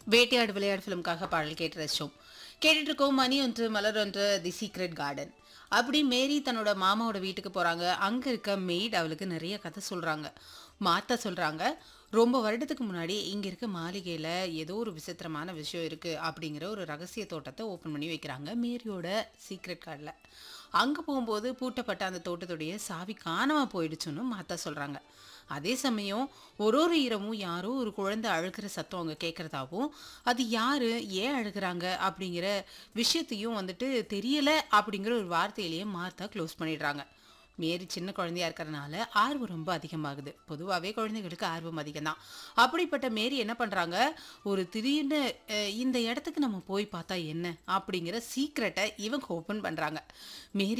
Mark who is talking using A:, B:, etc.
A: வேட்டையாடு விளையாடு ஃபிலிம்காக பாடல் கேட்டு ரசிச்சோம் கேட்டுட்டு இருக்கோம் மணி ஒன்று மலர் ஒன்று தி சீக்ரெட் கார்டன் அப்படி மேரி தன்னோட மாமாவோட வீட்டுக்கு போறாங்க அங்க இருக்க மெய்ட் அவளுக்கு நிறைய கதை சொல்றாங்க மாத்தா சொல்றாங்க ரொம்ப வருடத்துக்கு முன்னாடி இங்க இருக்க மாளிகையில ஏதோ ஒரு விசித்திரமான விஷயம் இருக்கு அப்படிங்கிற ஒரு ரகசிய தோட்டத்தை ஓபன் பண்ணி வைக்கிறாங்க மேரியோட சீக்ரெட் கார்டில் அங்க போகும்போது பூட்டப்பட்ட அந்த தோட்டத்துடைய சாவி காணாம போயிடுச்சுன்னு மாத்தா சொல்றாங்க அதே சமயம் ஒரு ஒரு இரவும் யாரோ ஒரு குழந்தை அழுகிற சத்தம் அவங்க கேட்குறதாவும் அது யாரு ஏன் அழுகுறாங்க அப்படிங்கிற விஷயத்தையும் வந்துட்டு தெரியல அப்படிங்கிற ஒரு வார்த்தையிலேயே மார்த்தா க்ளோஸ் பண்ணிடுறாங்க மேரி சின்ன குழந்தையா இருக்கிறனால ஆர்வம் ரொம்ப அதிகமாகுது பொதுவாகவே குழந்தைகளுக்கு ஆர்வம் அதிகம்தான் அப்படிப்பட்ட மேரி என்ன பண்ணுறாங்க ஒரு திடீர்னு அஹ், இந்த இடத்துக்கு நம்ம போய் பார்த்தா என்ன அப்படிங்கிற சீக்ரெட்டை இவங்க ஓப்பன் பண்ணுறாங்க மேரி